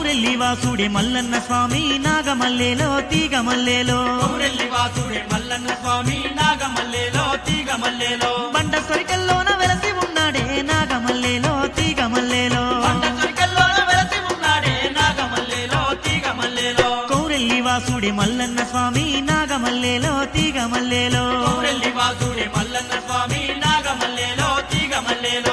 కౌరెల్లి వాసుడే మల్లన్న స్వామి నాగమల్లేలో తీగ మల్లేలో కౌరెల్లి వాసుడే మల్లన్న స్వామి నాగమల్లేలో తీగ మల్లేలో బండ సొరికల్లోన వెలసి ఉన్నాడే నాగమల్లేలో తీగ మల్లేలో పంట చురికల్లోన వెలసి ఉన్నాడే నాగమల్లేలో తీగ మల్లేలో కౌరెల్లి వాసుడే మల్లన్న స్వామి నాగమల్లేలో తీగ మల్లేలో కౌరెల్లి వాసుడే మల్లన్న స్వామి నాగమల్లేలో తీగ మల్లేలో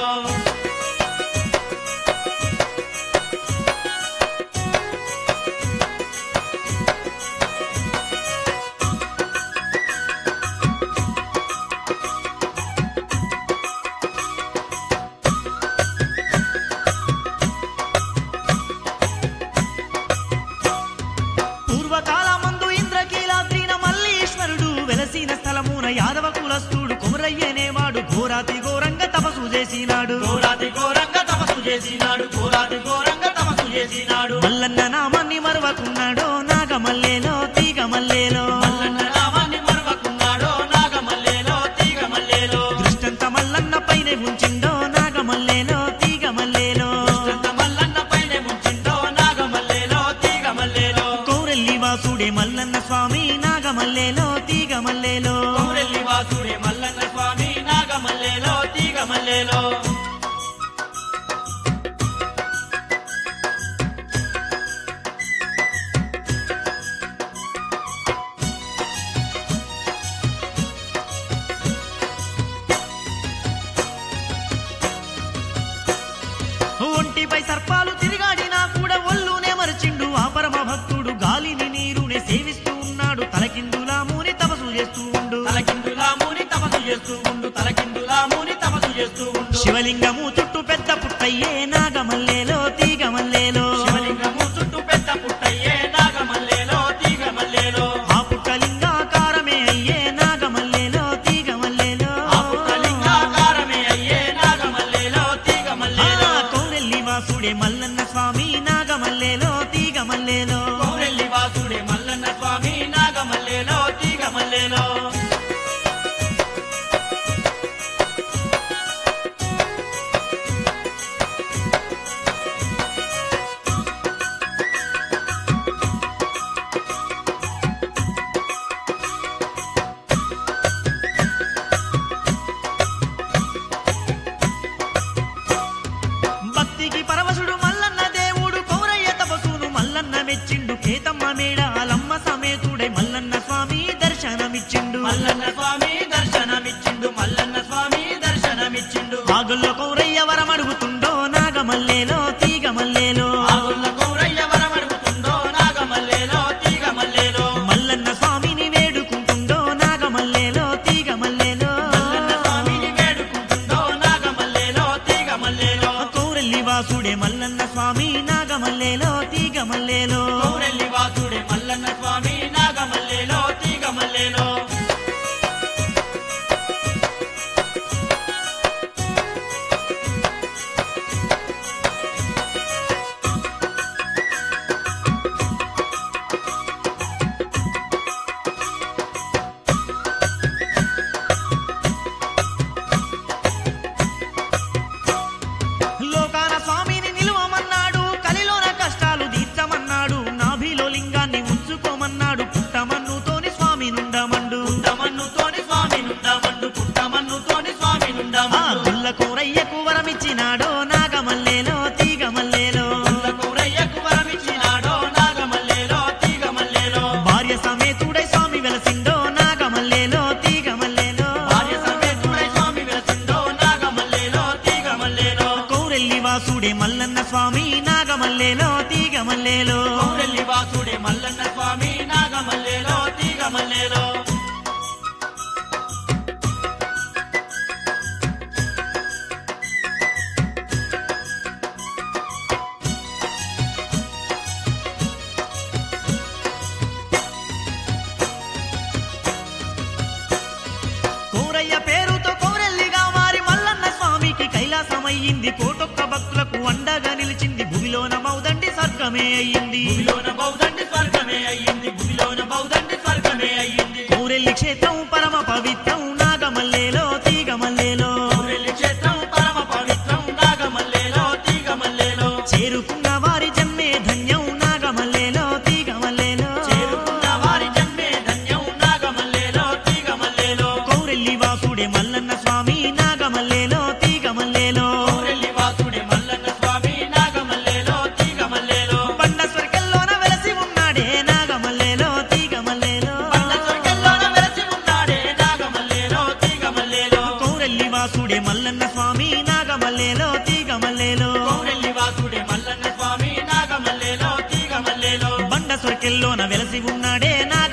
పూర్వకాలమందు ఇంద్రకీలాద్రిన మల్లీశ్వరుడు వెలసిన స్థలమున యాదవ కులస్థుడు కొమరయ్యనేవాడు ఘోరాతి ఘోరంగా తపసు చేసినాడు ఘోరాతి ఘోరంగా తపస్సు చేసినాడు ఘోరాతి ఘోరంగా తపస్సు చేసినాడు మల్లన్న నామాన్ని మరవకున్నాడో నాగమల్లేలో తీగ మల్లేలో మల్లన్న నామాన్ని మరవకున్నాడో నాగమల్లేలో తీగ మల్లేలో దృష్టంత మల్లన్న పైన ఉంచిండో నాగమల్లేలో తీగ మల్లేలో కృష్ణంత మల్లన్న పైనే ముంచిండో నాగమల్లేలో తీగ మల్లేలో కౌరెల్లి వాసుడే మల్లన్న స్వామి నాగమల్లేలో తీగ మల్లేలో కౌరెల్లి వాసుడే మల్లన్న స్వామి నాగమల్లేలో తీగ మల్లేలో ఒంటిపై సర్పాలు తిరిగాడినా కూడా ఒళ్ళునే మరచిండు ఆ పరమ భక్తుడు గాలిని నీరునే సేవిస్తూ ఉన్నాడు తలకిందులా మూని తపసు చేస్తూ ఉండు తలకిందులా మూని తపస్సు చేస్తూ ఉండు తలకిందులా మూని తపస్సు చేస్తూ ఉండు శివలింగము చుట్టూ పెద్ద పుట్టయ్యే నాగమల్లేలో తీగ మల్లేలో శివలింగము చుట్టూ పెద్ద పుట్టయ్యే నాగమల్లేలో తీగ మల్లేలో ఆ పుట్టలింగాకారమే అయ్యే నాగమల్లేలో తీగ మల్లేలో ఆ పుట్టలింగాకారమే అయ్యే నాగమల్లేలో తీగ మల్లేలో ఆ కౌరెల్లి వాసుడే మల్లన్న స్వామి నాగమల్లేలో తీగ మల్లేలో కౌరెల్లి వాసుడే మల్లన్న స్వామి నాగమల్లేలో తీగ మల్లేలో భక్తికి పరవశుడు మల్లన్న దేవుడు కౌరయ్య తపసును మల్లన్న మెచ్చిండు కేతమ్మ మేడ అలమ్మ సమేతుడై మల్లన్న స్వామి దర్శనమిచ్చిండు మల్లన్న స్వామి దర్శనమిచ్చిండు మల్లన్న స్వామి దర్శనమిచ్చిండు ఆగుల్లో కౌరయ్య వరం అడుగుతుండో నాగమల్లేలో తీగ మల్లేలో ఆగుల్ల కౌరయ్య వరమడుగుతుండో నాగమల్లేలో తీగ మల్లేలో మల్లన్న స్వామిని వేడుకుంటుండో నాగమల్లేలో తీగ మల్లేలో మల్లన్న స్వామిని వేడుకుంటుండో నాగమల్లేలో తీగ మల్లేలో కౌరెల్లి వాసుడే మల్లన్న స్వామి నాగమల్లేలో తీగ మల్లేలో కౌరెల్లి వాసుడే మల్లన్న స్వామి నాగమల్లేలో తీగ మల్లేలో లోకాన స్వామిని నిలువమన్నాడు కలిలోన కష్టాలు తీర్చమన్నాడు నాభిలో లింగాన్ని ఉంచుకోమన్నాడు పుట్టమన్నుతోని స్వామి నుండమండు పుట్టమన్నుతోని స్వామి నుండమండు పుట్టమన్నుతోని స్వామి ఆ నుండమండు గుల్ల కూరయ్యకు వరమిచ్చినాడో నాగమల్లేలో తీగ మల్లేలో పుల్ల కౌరయ్యకు వరమిచ్చినాడో నాగమల్లేలో తీగ మల్లేలో భార్య సమేతుడై స్వామి వెలసిండో నాగమల్లేలో తీగ మల్లేలో భార్య సమేతుడై స్వామి వెలసిండో నాగమల్లేలో తీగ మల్లేలో కౌరెల్లి వాసుడే మల్లన్న స్వామి నాగమల్లేలో తీగ మల్లేలో కౌరెల్లి వాసుడే మల్లన్న స్వామి నాగమల్లేలో తీగ మల్లేలో కోరయ్య పేరుతో కోరెల్లిగా మారి మల్లన్న స్వామికి కైలాసమయ్యింది కోటొక్క భక్తులకు అండగా నిలిచింది భూమిలోన మౌదండి స్వర్గమే అయ్యింది భూమిలోన బౌద్ధండి స్వర్గమే అయ్యింది భూమిలోన బౌద్ధండి స్వర్గమే అయ్యింది కోరెల్లి క్షేత్రం పరమ పవిత్రం నాగమల్లేలో తీగ మల్లేలో కౌరెల్లి క్షేత్రం పరమ పవిత్రం నాగమల్లేలో తీగ మల్లేలో చేరుకున్న వారి జన్మే ధన్యం కౌరెల్లి వాసుడే మల్లన్న స్వామి నాగమల్లేలో తీగమల్లేలో బండ సొరకెల్లోన వెలసి ఉన్నాడే నా